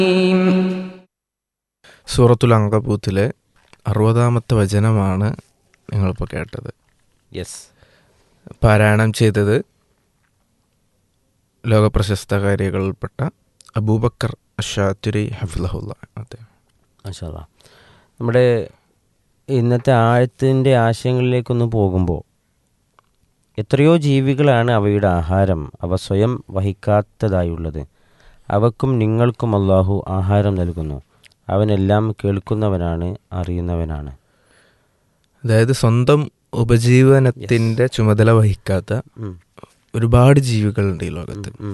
സൂറത്തുൽ അങ്കബൂത്തിലെ അറുപതാമത്തെ വചനമാണ് നിങ്ങളിപ്പോൾ കേട്ടത് യെസ് പാരായണം ചെയ്തത് ലോകപ്രശസ്തകാരികളിൽപ്പെട്ട അബൂബക്കർ അഷാത്തുരി ഹഫ്ലഹുല്ല അദ്ദേഹം മാഷാല്ല നമ്മുടെ ഇന്നത്തെ ആഴത്തിൻ്റെ ആശയങ്ങളിലേക്കൊന്ന് പോകുമ്പോൾ എത്രയോ ജീവികളാണ് അവയുടെ ആഹാരം അവ സ്വയം വഹിക്കാത്തതായുള്ളത് അവക്കും നിങ്ങൾക്കും അള്ളാഹു ആഹാരം നൽകുന്നു അവനെല്ലാം കേൾക്കുന്നവനാണ് അറിയുന്നവനാണ് അതായത് സ്വന്തം ഉപജീവനത്തിന്റെ ചുമതല വഹിക്കാത്ത ഉം, ഒരുപാട് ജീവികളുണ്ട് ഈ ലോകത്ത് ഉം,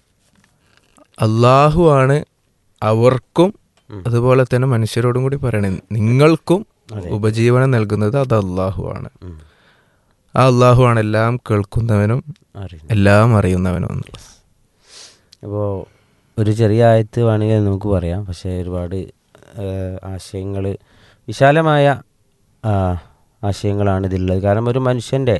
അള്ളാഹു ആണ് അവർക്കും അതുപോലെ തന്നെ മനുഷ്യരോടും കൂടി പറയണേ നിങ്ങൾക്കും ഉപജീവനം നൽകുന്നത് അത് അള്ളാഹു ആണ് ഉം. ആ അള്ളാഹു ആണ് എല്ലാം കേൾക്കുന്നവനും അറിയുന്നു എല്ലാം അറിയുന്നവനും എന്നുള്ളത് അപ്പോൾ ഒരു ചെറിയ ആയത്ത് വേണമെങ്കിൽ നമുക്ക് പറയാം പക്ഷേ ഒരുപാട് ആശയങ്ങൾ വിശാലമായ ആ, ആശയങ്ങളാണ് ഇതിലുള്ളത് കാരണം ഒരു മനുഷ്യൻ്റെ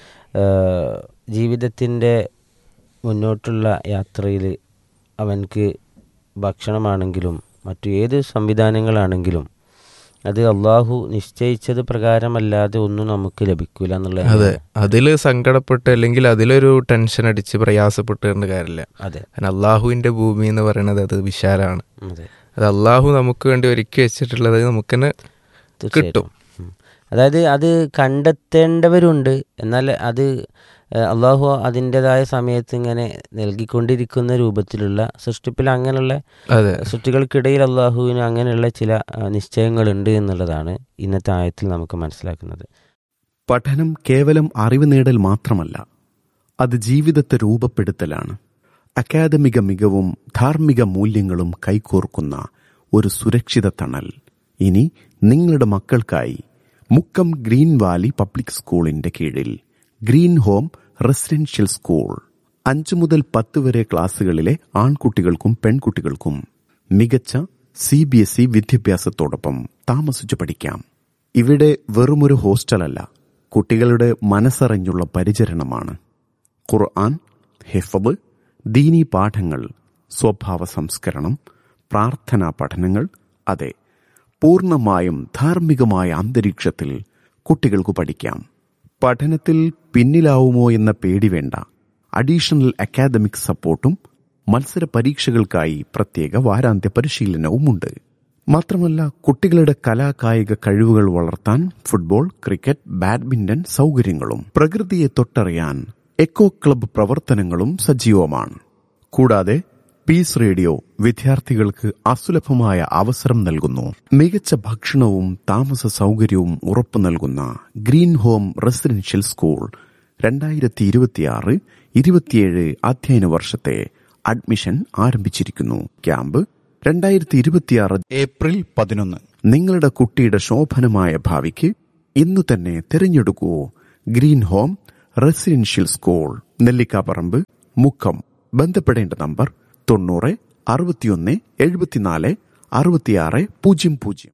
ജീവിതത്തിൻ്റെ മുന്നോട്ടുള്ള യാത്രയിൽ അവൻക്ക് ഭക്ഷണമാണെങ്കിലും മറ്റു ഏത് സംവിധാനങ്ങളാണെങ്കിലും അത് അള്ളാഹു നിശ്ചയിച്ചത് പ്രകാരമല്ലാതെ ഒന്നും നമുക്ക് ലഭിക്കില്ല എന്നുള്ളത് അതെ അതിൽ സങ്കടപ്പെട്ട് അല്ലെങ്കിൽ അതിലൊരു ടെൻഷൻ അടിച്ച് പ്രയാസപ്പെട്ട് കാര്യമില്ല അതെ കാരണം അള്ളാഹുവിന്റെ ഭൂമി എന്ന് പറയുന്നത് അത് വിശാലാണ് അതെ അത് അള്ളാഹു നമുക്ക് വേണ്ടി ഒരുക്കി വെച്ചിട്ടുള്ളത് നമുക്ക് തന്നെ കിട്ടും ഉം. അതായത് അത് കണ്ടെത്തേണ്ടവരുണ്ട് എന്നാൽ അത് ഏഹ്, അള്ളാഹു അതിൻ്റെതായ സമയത്ത് ഇങ്ങനെ നൽകിക്കൊണ്ടിരിക്കുന്ന രൂപത്തിലുള്ള സൃഷ്ടിപ്പിൽ അങ്ങനെയുള്ള അതെ സൃഷ്ടികൾക്കിടയിൽ അള്ളാഹുവിന് അങ്ങനെയുള്ള ചില ആ, നിശ്ചയങ്ങളുണ്ട് എന്നുള്ളതാണ് ഇന്നത്തെ ആയത്തിൽ നമുക്ക് മനസ്സിലാക്കുന്നത് പഠനം കേവലം അറിവ് നേടൽ മാത്രമല്ല അത് ജീവിതത്തെ രൂപപ്പെടുത്തലാണ് അക്കാദമിക മികവും ധാർമ്മിക മൂല്യങ്ങളും കൈകോർക്കുന്ന ഒരു സുരക്ഷിത തണൽ ഇനി നിങ്ങളുടെ മക്കൾക്കായി മുക്കം ഗ്രീൻ വാലി പബ്ലിക് സ്കൂളിന്റെ കീഴിൽ ഗ്രീൻ ഹോം റെസിഡൻഷ്യൽ സ്കൂൾ അഞ്ചു മുതൽ പത്ത് വരെ ക്ലാസ്സുകളിലെ ആൺകുട്ടികൾക്കും പെൺകുട്ടികൾക്കും മികച്ച സി ബി എസ് ഇ വിദ്യാഭ്യാസത്തോടൊപ്പം താമസിച്ചു പഠിക്കാം ഇവിടെ വെറുമൊരു ഹോസ്റ്റലല്ല കുട്ടികളുടെ മനസ്സറിഞ്ഞുള്ള പരിചരണമാണ് ഖുർആൻ ഹിഫബ് ദീനി പാഠങ്ങൾ സ്വഭാവ സംസ്കരണം പ്രാർത്ഥനാ പഠനങ്ങൾ അതെ പൂർണ്ണമായും ധാർമ്മികമായ അന്തരീക്ഷത്തിൽ കുട്ടികൾക്ക് പഠിക്കാം പഠനത്തിൽ പിന്നിലാവുമോ എന്ന പേടി വേണ്ട അഡീഷണൽ അക്കാദമിക് സപ്പോർട്ടും മത്സര പരീക്ഷകൾക്കായി പ്രത്യേക വാരാന്ത്യ പരിശീലനവുമുണ്ട് മാത്രമല്ല കുട്ടികളുടെ കലാകായിക കഴിവുകൾ വളർത്താൻ ഫുട്ബോൾ ക്രിക്കറ്റ് ബാഡ്മിന്റൺ സൗകര്യങ്ങളും പ്രകൃതിയെ തൊട്ടറിയാൻ എക്കോ ക്ലബ്ബ് പ്രവർത്തനങ്ങളും സജീവമാണ് കൂടാതെ പീസ് റേഡിയോ വിദ്യാർത്ഥികൾക്ക് അസുലഭമായ അവസരം നൽകുന്നു മികച്ച ഭക്ഷണവും താമസ സൗകര്യവും ഉറപ്പു നൽകുന്ന ഗ്രീൻ ഹോം റെസിഡൻഷ്യൽ സ്കൂൾ രണ്ടായിരത്തി ഇരുപത്തിയാറ് ഇരുപത്തിയേഴ് അധ്യയന വർഷത്തെ അഡ്മിഷൻ ആരംഭിച്ചിരിക്കുന്നു ക്യാമ്പ് രണ്ടായിരത്തി ഇരുപത്തിയാറ് ഏപ്രിൽ പതിനൊന്ന് നിങ്ങളുടെ കുട്ടിയുടെ ശോഭനമായ ഭാവിക്ക് ഇന്നു തന്നെ തിരഞ്ഞെടുക്കൂ green home residential school Nellikkaparamba Mukkam ബന്ധപ്പെടേണ്ട നമ്പർ തൊണ്ണൂറ് അറുപത്തിയൊന്ന് എഴുപത്തിനാല് അറുപത്തിയാറ് പൂജ്യം പൂജ്യം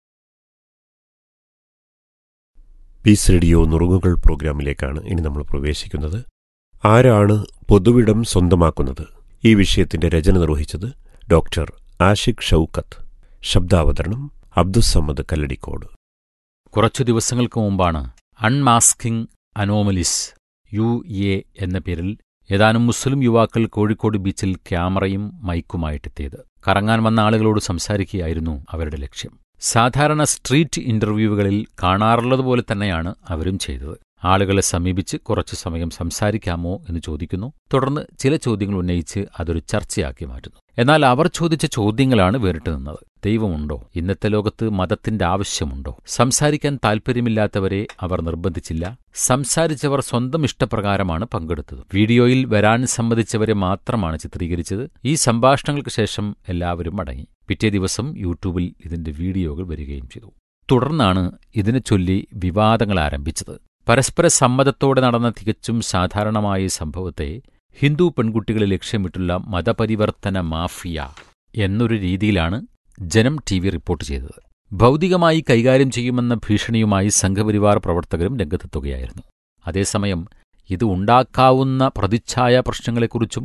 പീസ് റേഡിയോ നുറുങ്ങുകൾ പ്രോഗ്രാമിലേക്കാണ് ഇനി നമ്മൾ പ്രവേശിക്കുന്നത് ആരാണ് പൊതുവിടം സ്വന്തമാക്കുന്നത് ഈ വിഷയത്തിന്റെ രചന നിർവഹിച്ചത് ഡോക്ടർ ആഷിഖ് ഷൌക്കത്ത് ശബ്ദാവതരണം അബ്ദുസമ്മദ് കല്ലടിക്കോട് കുറച്ചു ദിവസങ്ങൾക്ക് മുമ്പാണ് അൺമാസ്കിംഗ് അനോമലിസ് യു എ എന്ന പേരിൽ ഏതാനും മുസ്ലിം യുവാക്കൾ കോഴിക്കോട് ബീച്ചിൽ ക്യാമറയും മൈക്കുമായിട്ടെത്തിയത് കറങ്ങാൻ വന്ന ആളുകളോട് സംസാരിക്കുകയായിരുന്നു അവരുടെ ലക്ഷ്യം സാധാരണ സ്ട്രീറ്റ് ഇന്റർവ്യൂകളിൽ കാണാറുള്ളതുപോലെ തന്നെയാണ് അവരും ചെയ്തത് ആളുകളെ സമീപിച്ച് കുറച്ചു സമയം സംസാരിക്കാമോ എന്ന് ചോദിക്കുന്നു തുടർന്ന് ചില ചോദ്യങ്ങൾ ഉന്നയിച്ച് അതൊരു ചർച്ചയാക്കി മാറ്റുന്നു എന്നാൽ അവർ ചോദിച്ച ചോദ്യങ്ങളാണ് വേറിട്ട് നിന്നത് ദൈവമുണ്ടോ ഇന്നത്തെ ലോകത്ത് മതത്തിന്റെ ആവശ്യമുണ്ടോ സംസാരിക്കാൻ താൽപ്പര്യമില്ലാത്തവരെ അവർ നിർബന്ധിച്ചില്ല സംസാരിച്ചവർ സ്വന്തം ഇഷ്ടപ്രകാരമാണ് പങ്കെടുത്തത് വീഡിയോയിൽ വരാൻ സമ്മതിച്ചവരെ മാത്രമാണ് ചിത്രീകരിച്ചത് ഈ സംഭാഷണങ്ങൾക്ക് ശേഷം എല്ലാവരും മടങ്ങി പിറ്റേ ദിവസം യൂട്യൂബിൽ ഇതിന്റെ വീഡിയോകൾ വരികയും ചെയ്തു തുടർന്നാണ് ഇതിനെ ചൊല്ലി വിവാദങ്ങൾ ആരംഭിച്ചത് പരസ്പര സമ്മതത്തോടെ നടന്ന തികച്ചും സാധാരണമായ ഈ സംഭവത്തെ ഹിന്ദു പെൺകുട്ടികളെ ലക്ഷ്യമിട്ടുള്ള മതപരിവർത്തന മാഫിയ എന്നൊരു രീതിയിലാണ് ജനം ടി വി റിപ്പോർട്ട് ചെയ്തത് ഭൗതികമായി കൈകാര്യം ചെയ്യുമെന്ന ഭീഷണിയുമായി സംഘപരിവാർ പ്രവർത്തകരും രംഗത്തെത്തുകയായിരുന്നു അതേസമയം ഇത് ഉണ്ടാക്കാവുന്ന പ്രതിച്ഛായ പ്രശ്നങ്ങളെക്കുറിച്ചും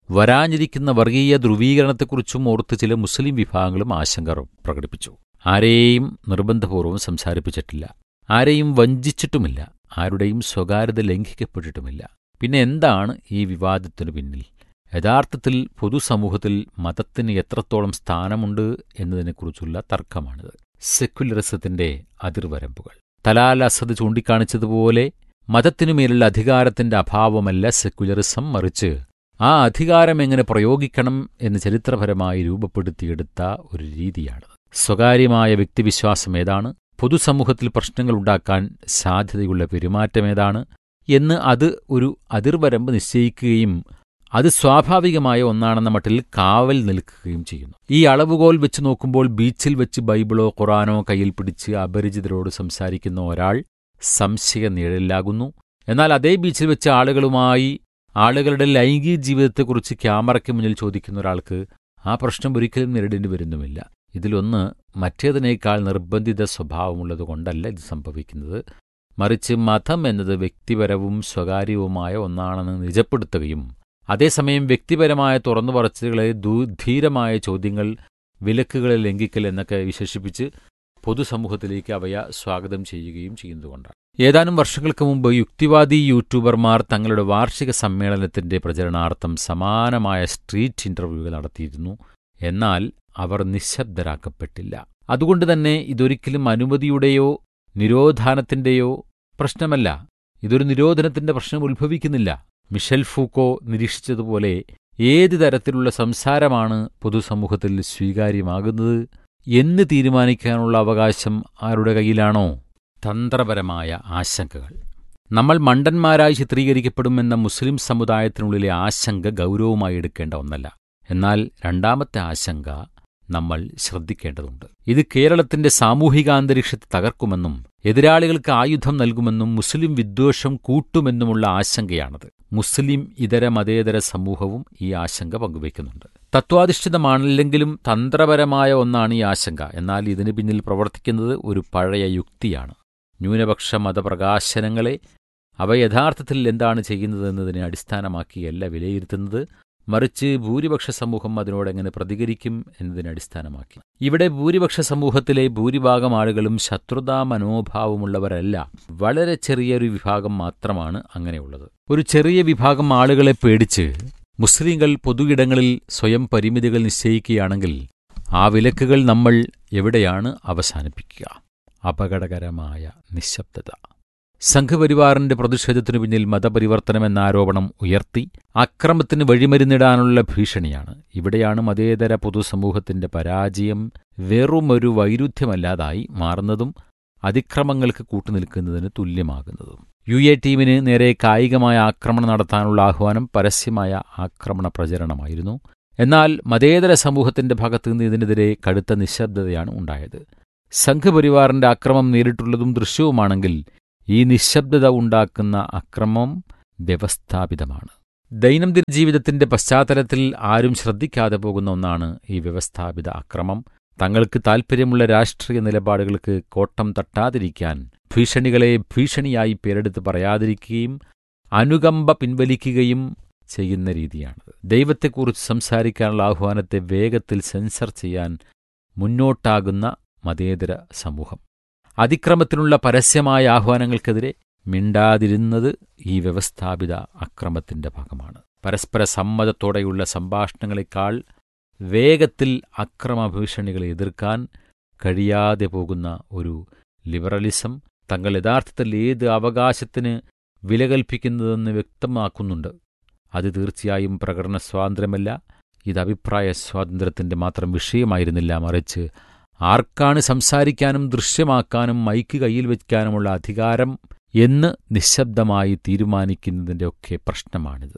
വരാനിരിക്കുന്ന വർഗീയ ധ്രുവീകരണത്തെക്കുറിച്ചും ഓർത്ത് ചില മുസ്ലിം വിഭാഗങ്ങളും ആശങ്ക പ്രകടിപ്പിച്ചു ആരെയും നിർബന്ധപൂർവ്വം സംസാരിപ്പിച്ചിട്ടില്ല ആരെയും വഞ്ചിച്ചിട്ടുമില്ല ആരുടെയും സ്വകാര്യത ലംഘിക്കപ്പെട്ടിട്ടുമില്ല പിന്നെ എന്താണ് ഈ വിവാദത്തിനു പിന്നിൽ യഥാർത്ഥത്തിൽ പൊതുസമൂഹത്തിൽ മതത്തിന് എത്രത്തോളം സ്ഥാനമുണ്ട് എന്നതിനെക്കുറിച്ചുള്ള തർക്കമാണിത് സെക്യുലറിസത്തിന്റെ അതിർവരമ്പുകൾ തലാൽ അസദ് ചൂണ്ടിക്കാണിച്ചതുപോലെ മതത്തിനുമേലുള്ള അധികാരത്തിന്റെ അഭാവമല്ല സെക്യുലറിസം മറിച്ച് ആ അധികാരം എങ്ങനെ പ്രയോഗിക്കണം എന്ന് ചരിത്രപരമായി രൂപപ്പെടുത്തിയെടുത്ത ഒരു രീതിയാണ് സ്വകാര്യമായ വ്യക്തിവിശ്വാസം ഏതാണ് പൊതുസമൂഹത്തിൽ പ്രശ്നങ്ങൾ ഉണ്ടാക്കാൻ സാധ്യതയുള്ള പെരുമാറ്റമേതാണ് എന്ന് അത് ഒരു അതിർവരമ്പ് നിശ്ചയിക്കുകയും അത് സ്വാഭാവികമായ ഒന്നാണെന്ന മട്ടിൽ കാവൽ നിൽക്കുകയും ചെയ്യുന്നു ഈ അളവുകോൽ വെച്ച് നോക്കുമ്പോൾ ബീച്ചിൽ വെച്ച് ബൈബിളോ ഖുറാനോ കയ്യിൽ പിടിച്ച് അപരിചിതരോട് സംസാരിക്കുന്ന ഒരാൾ സംശയ നിഴലിലാകുന്നു എന്നാൽ അതേ ബീച്ചിൽ വെച്ച് ആളുകളുമായി ആളുകളുടെ ലൈംഗിക ജീവിതത്തെക്കുറിച്ച് ക്യാമറയ്ക്ക് മുന്നിൽ ചോദിക്കുന്ന ഒരാൾക്ക് ആ പ്രശ്നം ഒരിക്കലും നേരിടേണ്ടി വരുന്നുമില്ല ഇതിലൊന്ന് മറ്റേതിനേക്കാൾ നിർബന്ധിത സ്വഭാവമുള്ളതുകൊണ്ടല്ല ഇത് സംഭവിക്കുന്നത് മറിച്ച് മതം എന്നത് വ്യക്തിപരവും സ്വകാര്യവുമായ ഒന്നാണെന്ന് നിജപ്പെടുത്തുകയും അതേസമയം വ്യക്തിപരമായ തുറന്നു പറച്ചിലുകളെ ധീരമായ ചോദ്യങ്ങൾ വിലക്കുകളെ ലംഘിക്കൽ എന്നൊക്കെ വിശേഷിപ്പിച്ച് പൊതുസമൂഹത്തിലേക്ക് അവയ സ്വാഗതം ചെയ്യുകയും ചെയ്യുന്നതുകൊണ്ടാണ് ഏതാനും വർഷങ്ങൾക്ക് മുമ്പ് യുക്തിവാദി യൂട്യൂബർമാർ തങ്ങളുടെ വാർഷിക സമ്മേളനത്തിന്റെ പ്രചരണാർത്ഥം സമാനമായ സ്ട്രീറ്റ് ഇന്റർവ്യൂകൾ നടത്തിയിരുന്നു എന്നാൽ അവർ നിശബ്ദരാക്കപ്പെട്ടില്ല അതുകൊണ്ട് തന്നെ ഇതൊരിക്കലും അനുമതിയുടെയോ നിരോധാനത്തിന്റെയോ പ്രശ്നമല്ല ഇതൊരു നിരോധനത്തിന്റെ പ്രശ്നം ഉത്ഭവിക്കുന്നില്ല മിഷൽ ഫൂക്കോ നിരീക്ഷിച്ചതുപോലെ ഏത് തരത്തിലുള്ള സംസാരമാണ് പൊതുസമൂഹത്തിൽ സ്വീകാര്യമാകുന്നത് എന്ന് തീരുമാനിക്കാനുള്ള അവകാശം ആരുടെ കയ്യിലാണോ തന്ത്രപരമായ ആശങ്കകൾ നമ്മൾ മണ്ടന്മാരായി ചിത്രീകരിക്കപ്പെടുമെന്ന മുസ്ലിം സമുദായത്തിനുള്ളിലെ ആശങ്ക ഗൗരവമായി എടുക്കേണ്ട ഒന്നല്ല എന്നാൽ രണ്ടാമത്തെ ആശങ്ക നമ്മൾ ശ്രദ്ധിക്കേണ്ടതുണ്ട് ഇത് കേരളത്തിന്റെ സാമൂഹികാന്തരീക്ഷത്തെ തകർക്കുമെന്നും എതിരാളികൾക്ക് ആയുധം നൽകുമെന്നും മുസ്ലിം വിദ്വേഷം കൂട്ടുമെന്നുമുള്ള ആശങ്കയാണത് മുസ്ലിം ഇതര മതേതര സമൂഹവും ഈ ആശങ്ക പങ്കുവയ്ക്കുന്നുണ്ട് തത്വാധിഷ്ഠിതമാണില്ലെങ്കിലും തന്ത്രപരമായ ഒന്നാണ് ഈ ആശങ്ക എന്നാൽ ഇതിന് പിന്നിൽ പ്രവർത്തിക്കുന്നത് ഒരു പഴയ യുക്തിയാണ് ന്യൂനപക്ഷ മതപ്രകാശനങ്ങളെ അവ യഥാർത്ഥത്തിൽ എന്താണ് ചെയ്യുന്നതെന്നതിനെ അടിസ്ഥാനമാക്കിയല്ല വിലയിരുത്തുന്നത് മറിച്ച് ഭൂരിപക്ഷ സമൂഹം അതിനോടെങ്ങനെ പ്രതികരിക്കും എന്നതിനെ അടിസ്ഥാനമാക്കി ഇവിടെ ഭൂരിപക്ഷ സമൂഹത്തിലെ ഭൂരിഭാഗം ആളുകളും ശത്രുതാ മനോഭാവമുള്ളവരല്ല വളരെ ചെറിയൊരു വിഭാഗം മാത്രമാണ് അങ്ങനെയുള്ളത് ഒരു ചെറിയ വിഭാഗം ആളുകളെ പേടിച്ച് മുസ്ലിങ്ങൾ പൊതുയിടങ്ങളിൽ സ്വയം പരിമിതികൾ നിശ്ചയിക്കുകയാണെങ്കിൽ ആ വിലക്കുകൾ നമ്മൾ എവിടെയാണ് അവസാനിപ്പിക്കുക അപകടകരമായ നിശബ്ദത സംഘപരിവാറിന്റെ പ്രതിഷേധത്തിനു പിന്നിൽ മതപരിവർത്തനമെന്ന ആരോപണം ഉയർത്തി അക്രമത്തിന് വഴിമരുന്നിടാനുള്ള ഭീഷണിയാണ് ഇവിടെയാണ് മതേതര പൊതുസമൂഹത്തിന്റെ പരാജയം വെറുമൊരു വൈരുദ്ധ്യമല്ലാതായി മാറുന്നതും അതിക്രമങ്ങൾക്ക് കൂട്ടുനിൽക്കുന്നതിന് തുല്യമാകുന്നതും യു എ ടീമിന് നേരെ കായികമായ ആക്രമണം നടത്താനുള്ള ആഹ്വാനം പരസ്യമായ ആക്രമണ പ്രചരണമായിരുന്നു എന്നാൽ മതേതര സമൂഹത്തിന്റെ ഭാഗത്തു നിന്ന് ഇതിനെതിരെ കടുത്ത നിശബ്ദതയാണ് ഉണ്ടായത് സംഘപരിവാറിന്റെ അക്രമം നേരിട്ടുള്ളതും ദൃശ്യവുമാണെങ്കിൽ ഈ നിശബ്ദത ഉണ്ടാക്കുന്ന അക്രമം വ്യവസ്ഥാപിതമാണ് ദൈനംദിന ജീവിതത്തിന്റെ പശ്ചാത്തലത്തിൽ ആരും ശ്രദ്ധിക്കാതെ പോകുന്ന ഒന്നാണ് ഈ വ്യവസ്ഥാപിത അക്രമം തങ്ങൾക്ക് താൽപ്പര്യമുള്ള രാഷ്ട്രീയ നിലപാടുകൾക്ക് കോട്ടം തട്ടാതിരിക്കാൻ ഭീഷണികളെ ഭീഷണിയായി പേരെടുത്ത് പറയാതിരിക്കുകയും അനുകമ്പ പിൻവലിക്കുകയും ചെയ്യുന്ന രീതിയാണ് ദൈവത്തെക്കുറിച്ച് സംസാരിക്കാനുള്ള ആഹ്വാനത്തെ വേഗത്തിൽ സെൻസർ ചെയ്യാൻ മുന്നോട്ടാകുന്ന മതേതര സമൂഹം അതിക്രമത്തിനുള്ള പരസ്യമായ ആഹ്വാനങ്ങൾക്കെതിരെ മിണ്ടാതിരുന്നത് ഈ വ്യവസ്ഥാപിത അക്രമത്തിന്റെ ഭാഗമാണ് പരസ്പര സമ്മതത്തോടെയുള്ള സംഭാഷണങ്ങളെക്കാൾ വേഗത്തിൽ അക്രമഭീഷണികളെ എതിർക്കാൻ കഴിയാതെ പോകുന്ന ഒരു ലിബറലിസം തങ്ങൾ യഥാർത്ഥത്തിൽ ഏത് അവകാശത്തിന് വില കൽപ്പിക്കുന്നതെന്ന് വ്യക്തമാക്കുന്നുണ്ട് അത് തീർച്ചയായും പ്രകടന സ്വാതന്ത്ര്യമല്ല ഇത് അഭിപ്രായ സ്വാതന്ത്ര്യത്തിന്റെ മാത്രം വിഷയമായിരുന്നില്ല മറിച്ച് ആർക്കാണ് സംസാരിക്കാനും ദൃശ്യമാക്കാനും മൈക്ക് കയ്യിൽ വയ്ക്കാനുമുള്ള അധികാരം എന്ന് നിശബ്ദമായി തീരുമാനിക്കുന്നതിന്റെ ഒക്കെ പ്രശ്നമാണിത്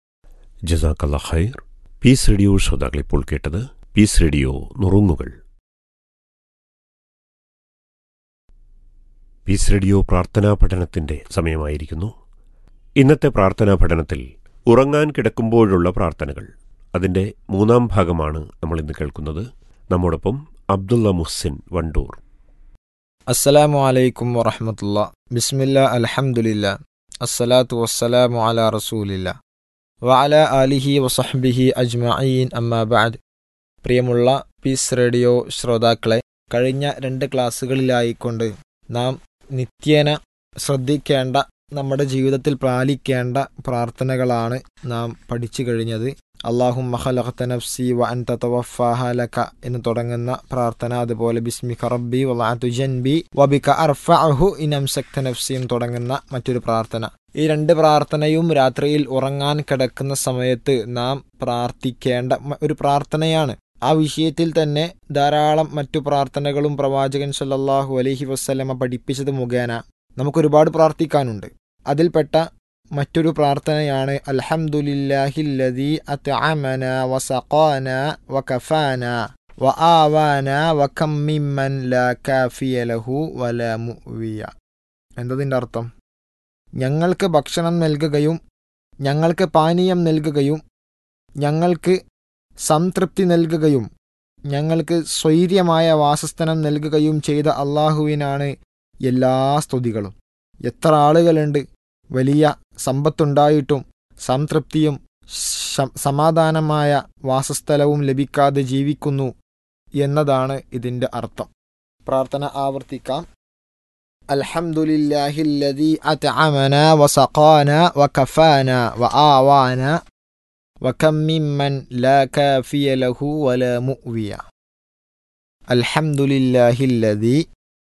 ജസാക്കല്ല ഖൈർ പീസ് റേഡിയോ ശ്രോതാക്കൾ ഇപ്പോൾ കേട്ടത് പീസ് റേഡിയോ നുറുങ്ങുകൾ പീസ് റേഡിയോ പ്രാർത്ഥനാ പഠനത്തിന്റെ സമയമായിരിക്കുന്നു ഇന്നത്തെ പ്രാർത്ഥനാ പഠനത്തിൽ ഉറങ്ങാൻ കിടക്കുമ്പോഴുള്ള പ്രാർത്ഥനകൾ അതിന്റെ മൂന്നാം ഭാഗമാണ് നമ്മൾ ഇന്ന് കേൾക്കുന്നത് നമ്മോടൊപ്പം അബ്ദുള്ള മുഹ്സിൻ വണ്ടൂർ അസ്സലാമു അലൈക്കും വറഹമത്തുള്ള ബിസ്മില്ല അൽഹംദുലില്ല അസ്സലാത്തു വസ്സലാമു അലാ റസൂലില്ല വഅല ആലിഹി വസഹ്ബിഹി അജ്മഈൻ അമ്മാ ബഅദ് പ്രിയമുള്ള പീസ് റേഡിയോ ശ്രോതാക്കളെ കഴിഞ്ഞ രണ്ട് ക്ലാസ്സുകളിലായിക്കൊണ്ട് നാം നിത്യേന ശ്രദ്ധിക്കേണ്ട നമ്മുടെ ജീവിതത്തിൽ പാലിക്കേണ്ട പ്രാർത്ഥനകളാണ് നാം പഠിച്ചു കഴിഞ്ഞത് അള്ളാഹു മഹലഖത്ത നഫ്സി വ അൻ തവഫാഹലക എന്ന് തുടങ്ങുന്ന പ്രാർത്ഥന അതുപോലെ ബിസ്മിക റബ്ബി വലാത്തു ജൻബി വബിക അർഫഅഹു ഇനം സക്ത നഫ്സി എന്ന് തുടങ്ങുന്ന മറ്റൊരു പ്രാർത്ഥന ഈ രണ്ട് പ്രാർത്ഥനയും രാത്രിയിൽ ഉറങ്ങാൻ കിടക്കുന്ന സമയത്ത് നാം പ്രാർത്ഥിക്കേണ്ട മ- ഒരു പ്രാർത്ഥനയാണ് ആ വിഷയത്തിൽ തന്നെ ധാരാളം മറ്റു പ്രാർത്ഥനകളും പ്രവാചകൻ സല്ലല്ലാഹു അലൈഹി വസ്ലമ പഠിപ്പിച്ചത് മുഖേന നമുക്കൊരുപാട് പ്രാർത്ഥിക്കാനുണ്ട് അതിൽപ്പെട്ട മറ്റൊരു പ്രാർത്ഥനയാണ് അൽഹംദുലില്ലാഹില്ലദീ അത്അമന വസഖാന വകഫാന വആവാന വകം മിമ്മൻ ലാ കാഫിയ ലഹു വലാ മുഅ്വിയ എന്തതിൻ്റെ അർത്ഥം ഞങ്ങൾക്ക് ഭക്ഷണം നൽകുകയും ഞങ്ങൾക്ക് പാനീയം നൽകുകയും ഞങ്ങൾക്ക് സംതൃപ്തി നൽകുകയും ഞങ്ങൾക്ക് സ്വൈര്യമായ വാസസ്ഥലം നൽകുകയും ചെയ്ത അള്ളാഹുവിനാണ് എല്ലാ സ്തുതികളും എത്ര ആളുകളുണ്ട് വലിയ സമ്പത്തുണ്ടായിട്ടും സംതൃപ്തിയും ശ- സമാധാനമായ വാസസ്ഥലവും ലഭിക്കാതെ ജീവിക്കുന്നു എന്നതാണ് ഇതിൻ്റെ അർത്ഥം പ്രാർത്ഥന ആവർത്തിക്കാം അൽഹംദുലില്ലാഹില്ലദീ അത്അമന വസഖാന വകഫാന വആവാന وكم ممن لا كافي له ولا مؤوي الحمد لله الذي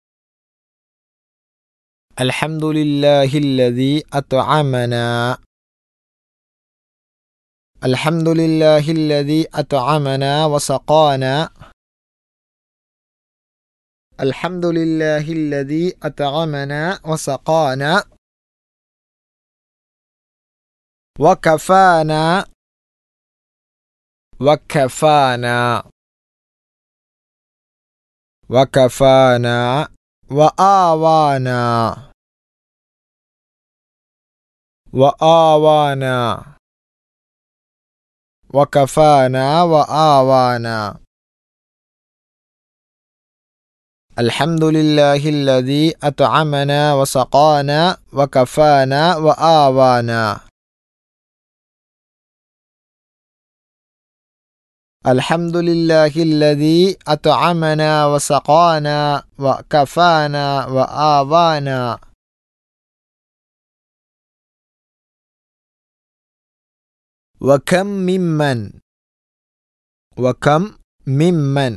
الحمد لله الذي أطعمنا الحمد لله الذي أطعمنا وسقانا الحمد لله الذي أطعمنا وسقانا وكفانا وكفانا وكفانا وآوانا وآوانا وكفانا وآوانا الحمد لله الذي أطعمنا وسقانا وكفانا وآوانا الحمد لله الذي أطعمنا وسقانا وكفانا وآوانا وكم ممن وكم ممن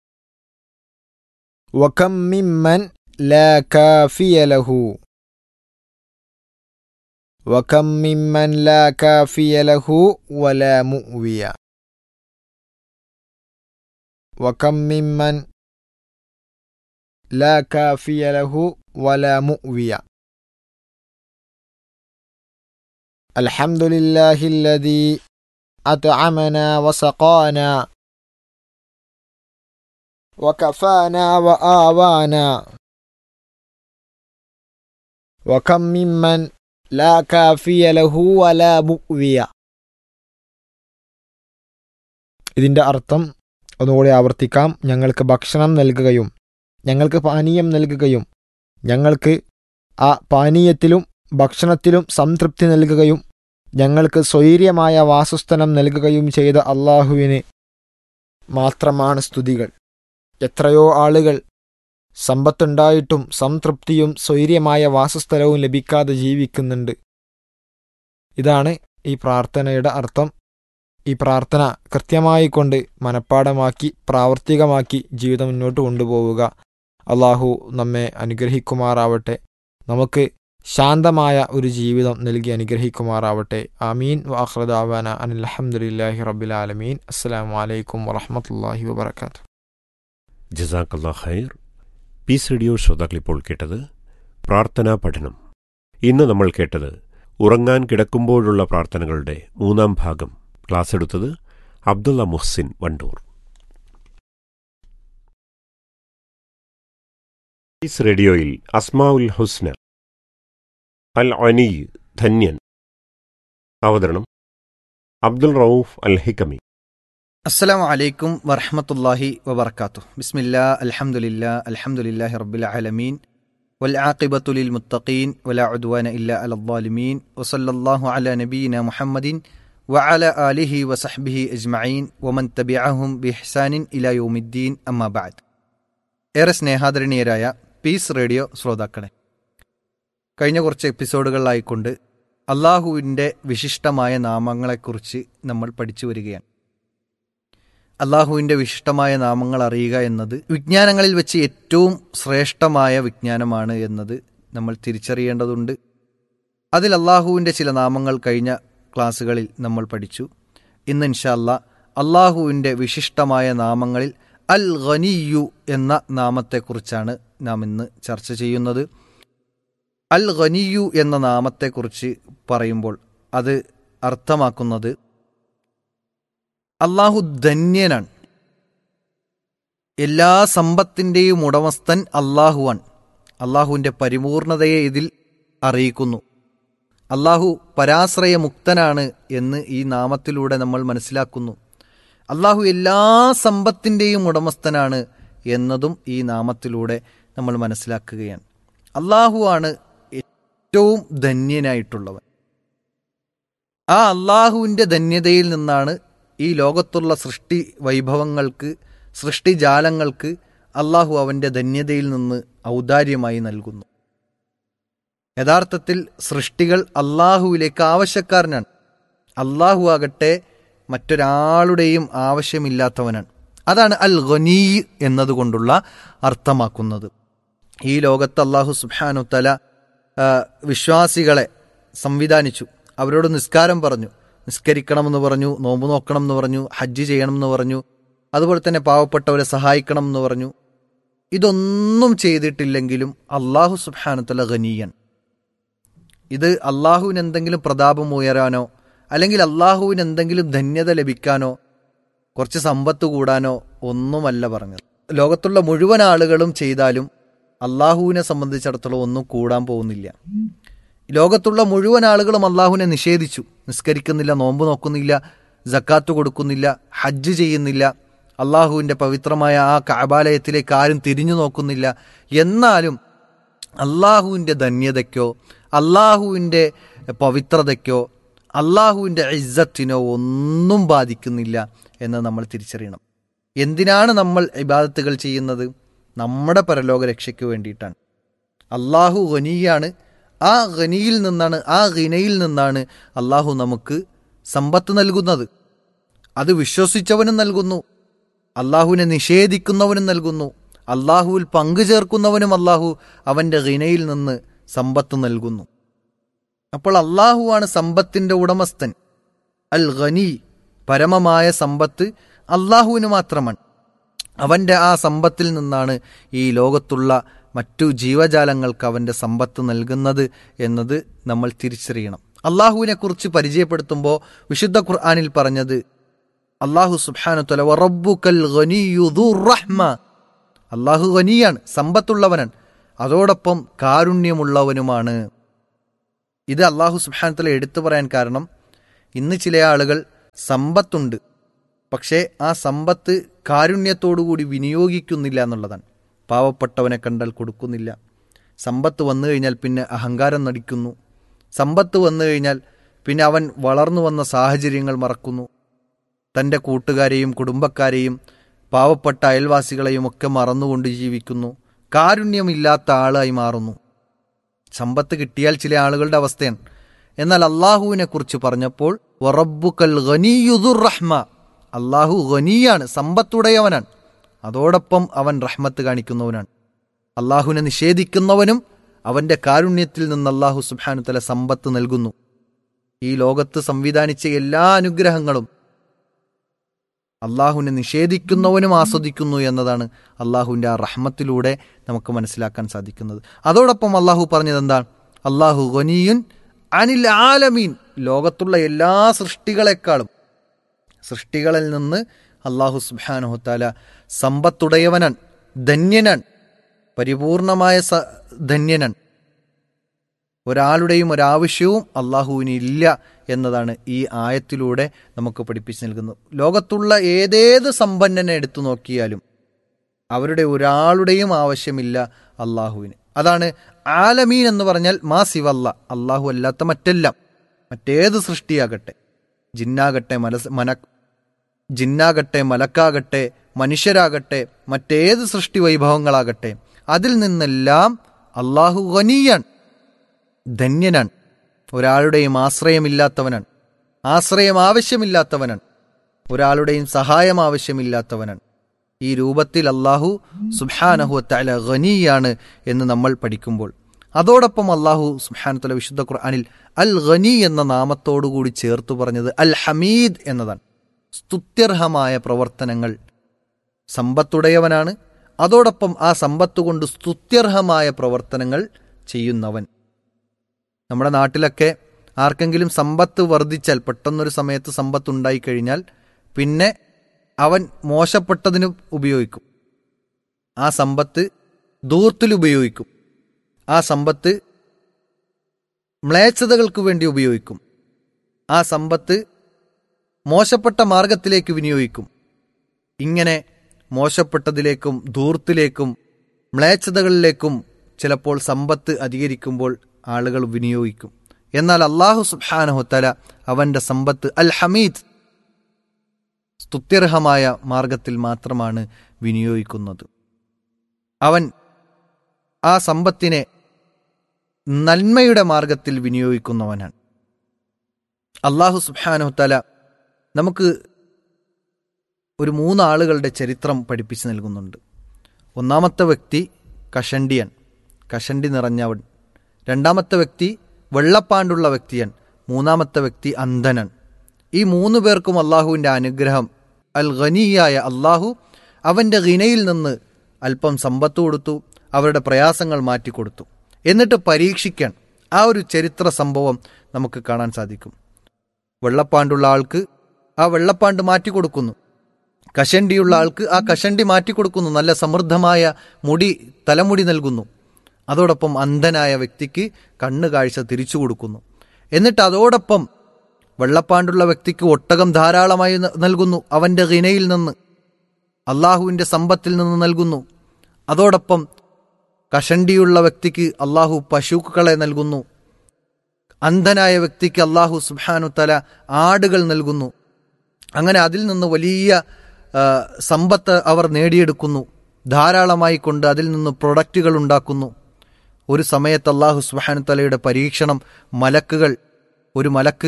وكم ممن لا كافي له وكم ممن لا كافي له ولا مؤوي وكم ممن لا كافي له ولا مؤوي الحمد لله الذي أطعمنا وسقانا وكفانا وآوانا وكم ممن لا كافي له ولا مؤوي ഇതിൻ്റെ അർത്ഥം ഒന്നുകൂടി ആവർത്തിക്കാം ഞങ്ങൾക്ക് ഭക്ഷണം നൽകുകയും ഞങ്ങൾക്ക് പാനീയം നൽകുകയും ഞങ്ങൾക്ക് ആ പാനീയത്തിലും ഭക്ഷണത്തിലും സംതൃപ്തി നൽകുകയും ഞങ്ങൾക്ക് സ്വൈര്യമായ വാസസ്ഥലം നൽകുകയും ചെയ്ത അള്ളാഹുവിന് മാത്രമാണ് സ്തുതികൾ എത്രയോ ആളുകൾ സമ്പത്തുണ്ടായിട്ടും സംതൃപ്തിയും സ്വൈര്യമായ വാസസ്ഥലവും ലഭിക്കാതെ ജീവിക്കുന്നുണ്ട് ഇതാണ് ഈ പ്രാർത്ഥനയുടെ അർത്ഥം ഈ പ്രാർത്ഥന കൃത്യമായി കൊണ്ട് മനഃപ്പാടമാക്കി പ്രാവർത്തികമാക്കി ജീവിതം മുന്നോട്ട് കൊണ്ടുപോവുക അള്ളാഹു നമ്മെ അനുഗ്രഹിക്കുമാറാവട്ടെ നമുക്ക് ശാന്തമായ ഒരു ജീവിതം നൽകി അനുഗ്രഹിക്കുമാറാവട്ടെ ആമീൻ വാഹ്റദാവാന അനിൽഹമുല്ലാഹി റബ്ബിൽ ആലമീൻ അസ്സാം വലൈക്കും വറഹമത്തല്ലാഹി വബർക്കാത്തു ജസാക്കല്ലാ ഖൈർ പീസ് റേഡിയോ ശ്രോതാക്കൾ ഇപ്പോൾ കേട്ടത് പ്രാർത്ഥനാ പഠനം ഇന്ന് നമ്മൾ കേട്ടത് ഉറങ്ങാൻ കിടക്കുമ്പോഴുള്ള പ്രാർത്ഥനകളുടെ മൂന്നാം ഭാഗം ക്ലാസ് എടുത്തത് അബ്ദുള്ള മുഹ്സിൻ വണ്ടൂർ പീസ് റേഡിയോയിൽ അസ്മാഉൽ ഹുസ്ന അൽ അനി ധന്യൻ അവതരണം അബ്ദുൾ റൌഫ് അൽ ഹിക്കമി السلام عليكم ورحمة الله وبركاته بسم الله الحمد لله الحمد لله رب العالمين والعاقبة للمتقين ولا عدوان إلا على الظالمين وصلى الله على نبينا محمد വഅല ആലിഹി വസഹ്ബിഹി അജ്മഈൻ വമൻ തബിഅഹും ബിഹ്സാനിൻ ഇലാ യൗമിദ്ദീൻ അമ്മാ ബഅദ് ഏറെ സ്നേഹാദരണീയരായ പീസ് റേഡിയോ ശ്രോതാക്കളെ കഴിഞ്ഞ കുറച്ച് എപ്പിസോഡുകളിലായിക്കൊണ്ട് അള്ളാഹുവിൻ്റെ വിശിഷ്ടമായ നാമങ്ങളെക്കുറിച്ച് നമ്മൾ പഠിച്ചു വരികയാണ് അള്ളാഹുവിൻ്റെ വിശിഷ്ടമായ നാമങ്ങൾ അറിയുക എന്നത് വിജ്ഞാനങ്ങളിൽ വെച്ച് ഏറ്റവും ശ്രേഷ്ഠമായ വിജ്ഞാനമാണ് എന്നത് നമ്മൾ തിരിച്ചറിയേണ്ടതുണ്ട് അതിൽ അള്ളാഹുവിൻ്റെ ചില നാമങ്ങൾ കഴിഞ്ഞ ക്ലാസ്സുകളിൽ നമ്മൾ പഠിച്ചു ഇന്ന് ഇൻഷല്ല അള്ളാഹുവിൻ്റെ വിശിഷ്ടമായ നാമങ്ങളിൽ അൽ ഖനിയു എന്ന നാമത്തെക്കുറിച്ചാണ് നാം ഇന്ന് ചർച്ച ചെയ്യുന്നത് അൽ ഖനിയു എന്ന നാമത്തെക്കുറിച്ച് പറയുമ്പോൾ അത് അർത്ഥമാക്കുന്നത് അള്ളാഹു ധന്യനാണ് എല്ലാ സമ്പത്തിൻ്റെയും ഉടമസ്ഥൻ അള്ളാഹുവാണ് അള്ളാഹുവിൻ്റെ പരിപൂർണതയെ ഇതിൽ അറിയിക്കുന്നു അള്ളാഹു പരാശ്രയമുക്തനാണ് എന്ന് ഈ നാമത്തിലൂടെ നമ്മൾ മനസ്സിലാക്കുന്നു അള്ളാഹു എല്ലാ സമ്പത്തിൻ്റെയും ഉടമസ്ഥനാണ് എന്നതും ഈ നാമത്തിലൂടെ നമ്മൾ മനസ്സിലാക്കുകയാണ് അള്ളാഹുവാണ് ഏറ്റവും ധന്യനായിട്ടുള്ളവൻ ആ അള്ളാഹുവിൻ്റെ ധന്യതയിൽ നിന്നാണ് ഈ ലോകത്തുള്ള സൃഷ്ടി വൈഭവങ്ങൾക്ക് സൃഷ്ടിജാലങ്ങൾക്ക് അള്ളാഹു അവൻ്റെ ധന്യതയിൽ നിന്ന് ഔദാര്യമായി നൽകുന്നു യഥാർത്ഥത്തിൽ സൃഷ്ടികൾ അള്ളാഹുവിലേക്ക് ആവശ്യക്കാരനാണ് അള്ളാഹു ആകട്ടെ മറ്റൊരാളുടെയും ആവശ്യമില്ലാത്തവനാണ് അതാണ് അൽ ഖനീ എന്നതുകൊണ്ടുള്ള അർത്ഥമാക്കുന്നത് ഈ ലോകത്ത് അള്ളാഹു സുബാനു തല വിശ്വാസികളെ സംവിധാനിച്ചു അവരോട് നിസ്കാരം പറഞ്ഞു നിസ്കരിക്കണമെന്ന് പറഞ്ഞു നോമ്പ് നോക്കണം എന്ന് പറഞ്ഞു ഹജ്ജ് ചെയ്യണം എന്ന് പറഞ്ഞു അതുപോലെ തന്നെ പാവപ്പെട്ടവരെ സഹായിക്കണം എന്ന് പറഞ്ഞു ഇതൊന്നും ചെയ്തിട്ടില്ലെങ്കിലും അള്ളാഹു സുബാനുത്തല ഖനീയൻ ഇത് അള്ളാഹുവിന് എന്തെങ്കിലും പ്രതാപം ഉയരാനോ അല്ലെങ്കിൽ അള്ളാഹുവിന് എന്തെങ്കിലും ധന്യത ലഭിക്കാനോ കുറച്ച് സമ്പത്ത് കൂടാനോ ഒന്നുമല്ല പറഞ്ഞത് ലോകത്തുള്ള മുഴുവൻ ആളുകളും ചെയ്താലും അള്ളാഹുവിനെ സംബന്ധിച്ചിടത്തോളം ഒന്നും കൂടാൻ പോകുന്നില്ല ലോകത്തുള്ള മുഴുവൻ ആളുകളും അള്ളാഹുവിനെ നിഷേധിച്ചു നിസ്കരിക്കുന്നില്ല നോമ്പ് നോക്കുന്നില്ല ജക്കാത്ത് കൊടുക്കുന്നില്ല ഹജ്ജ് ചെയ്യുന്നില്ല അള്ളാഹുവിൻ്റെ പവിത്രമായ ആ കാബാലയത്തിലേക്ക് ആരും തിരിഞ്ഞു നോക്കുന്നില്ല എന്നാലും അള്ളാഹുവിൻ്റെ ധന്യതയ്ക്കോ അള്ളാഹുവിൻ്റെ പവിത്രതയ്ക്കോ അള്ളാഹുവിൻ്റെ ഇസ്സത്തിനോ ഒന്നും ബാധിക്കുന്നില്ല എന്ന് നമ്മൾ തിരിച്ചറിയണം എന്തിനാണ് നമ്മൾ ഇബാദത്തുകൾ ചെയ്യുന്നത് നമ്മുടെ പരലോക രക്ഷയ്ക്ക് വേണ്ടിയിട്ടാണ് അള്ളാഹു ഖനിയാണ് ആ ഖനിയിൽ നിന്നാണ് ആ ഖിനയിൽ നിന്നാണ് അള്ളാഹു നമുക്ക് സമ്പത്ത് നൽകുന്നത് അത് വിശ്വസിച്ചവനും നൽകുന്നു അള്ളാഹുവിനെ നിഷേധിക്കുന്നവനും നൽകുന്നു അള്ളാഹുവിൽ പങ്കു ചേർക്കുന്നവനും അള്ളാഹു അവൻ്റെ ഖിനയിൽ നിന്ന് സമ്പത്ത് നൽകുന്നു അപ്പോൾ അള്ളാഹുവാണ് സമ്പത്തിൻ്റെ ഉടമസ്ഥൻ അൽ ഖനി പരമമായ സമ്പത്ത് അള്ളാഹുവിന് മാത്രമാണ് അവൻ്റെ ആ സമ്പത്തിൽ നിന്നാണ് ഈ ലോകത്തുള്ള മറ്റു ജീവജാലങ്ങൾക്ക് അവൻ്റെ സമ്പത്ത് നൽകുന്നത് എന്നത് നമ്മൾ തിരിച്ചറിയണം അള്ളാഹുവിനെ കുറിച്ച് പരിചയപ്പെടുത്തുമ്പോൾ വിശുദ്ധ ഖുർആാനിൽ പറഞ്ഞത് അള്ളാഹു സുബാനു തല വറബുക്കൽ റഹ്മ അള്ളാഹു ഖനിയാണ് സമ്പത്തുള്ളവനാണ് അതോടൊപ്പം കാരുണ്യമുള്ളവനുമാണ് ഇത് അള്ളാഹു സുബാനു തല എടുത്തു പറയാൻ കാരണം ഇന്ന് ചില ആളുകൾ സമ്പത്തുണ്ട് പക്ഷേ ആ സമ്പത്ത് കാരുണ്യത്തോടുകൂടി വിനിയോഗിക്കുന്നില്ല എന്നുള്ളതാണ് പാവപ്പെട്ടവനെ കണ്ടാൽ കൊടുക്കുന്നില്ല സമ്പത്ത് വന്നു കഴിഞ്ഞാൽ പിന്നെ അഹങ്കാരം നടിക്കുന്നു സമ്പത്ത് വന്നു കഴിഞ്ഞാൽ പിന്നെ അവൻ വളർന്നു വന്ന സാഹചര്യങ്ങൾ മറക്കുന്നു തൻ്റെ കൂട്ടുകാരെയും കുടുംബക്കാരെയും പാവപ്പെട്ട അയൽവാസികളെയും ഒക്കെ മറന്നുകൊണ്ട് ജീവിക്കുന്നു കാരുണ്യമില്ലാത്ത ആളായി മാറുന്നു സമ്പത്ത് കിട്ടിയാൽ ചില ആളുകളുടെ അവസ്ഥയാണ് എന്നാൽ അള്ളാഹുവിനെ കുറിച്ച് പറഞ്ഞപ്പോൾ വറബുക്കൽ ഖനിയുദുർ റഹ്മ അള്ളാഹു ഖനിയാണ് സമ്പത്തുടയവനാണ് അതോടൊപ്പം അവൻ റഹ്മത്ത് കാണിക്കുന്നവനാണ് അള്ളാഹുവിനെ നിഷേധിക്കുന്നവനും അവൻ്റെ കാരുണ്യത്തിൽ നിന്ന് അള്ളാഹു സുബാനു തല സമ്പത്ത് നൽകുന്നു ഈ ലോകത്ത് സംവിധാനിച്ച എല്ലാ അനുഗ്രഹങ്ങളും അള്ളാഹുവിനെ നിഷേധിക്കുന്നവനും ആസ്വദിക്കുന്നു എന്നതാണ് അള്ളാഹുവിൻ്റെ ആ റഹ്മത്തിലൂടെ നമുക്ക് മനസ്സിലാക്കാൻ സാധിക്കുന്നത് അതോടൊപ്പം അള്ളാഹു പറഞ്ഞത് എന്താണ് അള്ളാഹു ഖനിയുൻ അനിൽ ആലമീൻ ലോകത്തുള്ള എല്ലാ സൃഷ്ടികളെക്കാളും സൃഷ്ടികളിൽ നിന്ന് അള്ളാഹു സുബാനുഹത്താല സമ്പത്തുടയവനാൻ ധന്യനാൻ പരിപൂർണമായ സ ധന്യനാൻ ഒരാളുടെയും ഒരാവശ്യവും അള്ളാഹുവിന് ഇല്ല എന്നതാണ് ഈ ആയത്തിലൂടെ നമുക്ക് പഠിപ്പിച്ചു നൽകുന്നത് ലോകത്തുള്ള ഏതേത് സമ്പന്നനെ എടുത്തു നോക്കിയാലും അവരുടെ ഒരാളുടെയും ആവശ്യമില്ല അള്ളാഹുവിന് അതാണ് ആലമീൻ എന്ന് പറഞ്ഞാൽ മാ സിവല്ല അള്ളാഹു അല്ലാത്ത മറ്റെല്ലാം മറ്റേത് സൃഷ്ടിയാകട്ടെ ജിന്നാകട്ടെ മനസ് മന ജിന്നാകട്ടെ മലക്കാകട്ടെ മനുഷ്യരാകട്ടെ മറ്റേത് സൃഷ്ടി വൈഭവങ്ങളാകട്ടെ അതിൽ നിന്നെല്ലാം അള്ളാഹു ഖനിയാണ് ധന്യനാണ് ഒരാളുടെയും ആശ്രയമില്ലാത്തവനാണ് ആശ്രയം ആവശ്യമില്ലാത്തവനാണ് ഒരാളുടെയും സഹായം ആവശ്യമില്ലാത്തവനാണ് ഈ രൂപത്തിൽ അള്ളാഹു സുബാനഹു തല ഖനിയാണ് എന്ന് നമ്മൾ പഠിക്കുമ്പോൾ അതോടൊപ്പം അള്ളാഹു സുബാനത്തല വിശുദ്ധ ഖുർആനിൽ അൽ ഖനി എന്ന നാമത്തോടുകൂടി ചേർത്തു പറഞ്ഞത് അൽ ഹമീദ് എന്നതാണ് സ്തുത്യർഹമായ പ്രവർത്തനങ്ങൾ സമ്പത്തുടയവനാണ് അതോടൊപ്പം ആ സമ്പത്ത് കൊണ്ട് സ്തുത്യർഹമായ പ്രവർത്തനങ്ങൾ ചെയ്യുന്നവൻ നമ്മുടെ നാട്ടിലൊക്കെ ആർക്കെങ്കിലും സമ്പത്ത് വർദ്ധിച്ചാൽ പെട്ടെന്നൊരു സമയത്ത് സമ്പത്ത് ഉണ്ടായിക്കഴിഞ്ഞാൽ പിന്നെ അവൻ മോശപ്പെട്ടതിന് ഉപയോഗിക്കും ആ സമ്പത്ത് ദൂർത്തിൽ ഉപയോഗിക്കും ആ സമ്പത്ത് മ്ലേച്ഛതകൾക്ക് വേണ്ടി ഉപയോഗിക്കും ആ സമ്പത്ത് മോശപ്പെട്ട മാർഗത്തിലേക്ക് വിനിയോഗിക്കും ഇങ്ങനെ മോശപ്പെട്ടതിലേക്കും ധൂർത്തിലേക്കും മ്ലേച്ഛതകളിലേക്കും ചിലപ്പോൾ സമ്പത്ത് അധികരിക്കുമ്പോൾ ആളുകൾ വിനിയോഗിക്കും എന്നാൽ അള്ളാഹു സുബാനഹുത്തല അവന്റെ സമ്പത്ത് അൽ ഹമീദ് സ്തുത്യർഹമായ മാർഗത്തിൽ മാത്രമാണ് വിനിയോഗിക്കുന്നത് അവൻ ആ സമ്പത്തിനെ നന്മയുടെ മാർഗത്തിൽ വിനിയോഗിക്കുന്നവനാണ് അള്ളാഹു സുബാനുത്തല നമുക്ക് ഒരു മൂന്നാളുകളുടെ ചരിത്രം പഠിപ്പിച്ചു നൽകുന്നുണ്ട് ഒന്നാമത്തെ വ്യക്തി കഷണ്ടിയൻ കഷണ്ടി നിറഞ്ഞവൻ രണ്ടാമത്തെ വ്യക്തി വെള്ളപ്പാണ്ടുള്ള വ്യക്തിയൻ മൂന്നാമത്തെ വ്യക്തി അന്ധനൻ ഈ മൂന്ന് പേർക്കും അള്ളാഹുവിൻ്റെ അനുഗ്രഹം അൽ ഖനിയായ അള്ളാഹു അവൻ്റെ ഗിനയിൽ നിന്ന് അല്പം സമ്പത്ത് കൊടുത്തു അവരുടെ പ്രയാസങ്ങൾ മാറ്റിക്കൊടുത്തു എന്നിട്ട് പരീക്ഷിക്കാൻ ആ ഒരു ചരിത്ര സംഭവം നമുക്ക് കാണാൻ സാധിക്കും വെള്ളപ്പാണ്ടുള്ള ആൾക്ക് ആ വെള്ളപ്പാണ്ട് മാറ്റിക്കൊടുക്കുന്നു കഷണ്ടിയുള്ള ആൾക്ക് ആ കഷണ്ടി മാറ്റിക്കൊടുക്കുന്നു നല്ല സമൃദ്ധമായ മുടി തലമുടി നൽകുന്നു അതോടൊപ്പം അന്ധനായ വ്യക്തിക്ക് കണ്ണ് കാഴ്ച തിരിച്ചു കൊടുക്കുന്നു എന്നിട്ട് അതോടൊപ്പം വെള്ളപ്പാണ്ടുള്ള വ്യക്തിക്ക് ഒട്ടകം ധാരാളമായി ന- നൽകുന്നു അവന്റെ ഗിനയിൽ നിന്ന് അള്ളാഹുവിന്റെ സമ്പത്തിൽ നിന്ന് നൽകുന്നു അതോടൊപ്പം കഷണ്ടിയുള്ള വ്യക്തിക്ക് അള്ളാഹു പശുക്കളെ നൽകുന്നു അന്ധനായ വ്യക്തിക്ക് അള്ളാഹു സുബാനു തല ആടുകൾ നൽകുന്നു അങ്ങനെ അതിൽ നിന്ന് വലിയ ആ, സമ്പത്ത് അവർ നേടിയെടുക്കുന്നു ധാരാളമായി കൊണ്ട് അതിൽ നിന്ന് പ്രൊഡക്റ്റുകൾ ഉണ്ടാക്കുന്നു ഒരു സമയത്ത് അള്ളാഹു സുബാനു തലയുടെ പരീക്ഷണം മലക്കുകൾ ഒരു മലക്ക്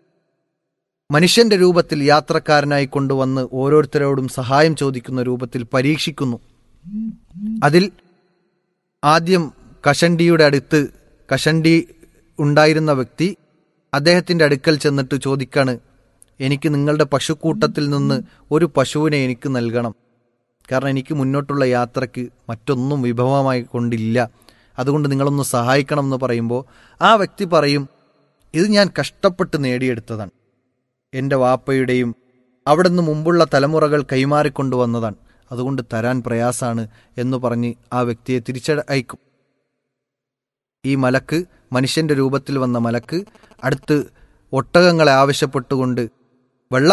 മനുഷ്യന്റെ രൂപത്തിൽ യാത്രക്കാരനായി കൊണ്ടുവന്ന് ഓരോരുത്തരോടും സഹായം ചോദിക്കുന്ന രൂപത്തിൽ പരീക്ഷിക്കുന്നു അതിൽ ആദ്യം കഷണ്ടിയുടെ അടുത്ത് കഷണ്ടി ഉണ്ടായിരുന്ന വ്യക്തി അദ്ദേഹത്തിന്റെ അടുക്കൽ ചെന്നിട്ട് ചോദിക്കാണ് എനിക്ക് നിങ്ങളുടെ പശുക്കൂട്ടത്തിൽ നിന്ന് ഒരു പശുവിനെ എനിക്ക് നൽകണം കാരണം എനിക്ക് മുന്നോട്ടുള്ള യാത്രയ്ക്ക് മറ്റൊന്നും വിഭവമായി കൊണ്ടില്ല അതുകൊണ്ട് നിങ്ങളൊന്ന് സഹായിക്കണം എന്ന് പറയുമ്പോൾ ആ വ്യക്തി പറയും ഇത് ഞാൻ കഷ്ടപ്പെട്ട് നേടിയെടുത്തതാണ് എൻ്റെ വാപ്പയുടെയും അവിടെ നിന്ന് മുമ്പുള്ള തലമുറകൾ കൈമാറിക്കൊണ്ടുവന്നതാണ് അതുകൊണ്ട് തരാൻ പ്രയാസാണ് എന്ന് പറഞ്ഞ് ആ വ്യക്തിയെ തിരിച്ചയക്കും ഈ മലക്ക് മനുഷ്യന്റെ രൂപത്തിൽ വന്ന മലക്ക് അടുത്ത് ഒട്ടകങ്ങളെ ആവശ്യപ്പെട്ടുകൊണ്ട്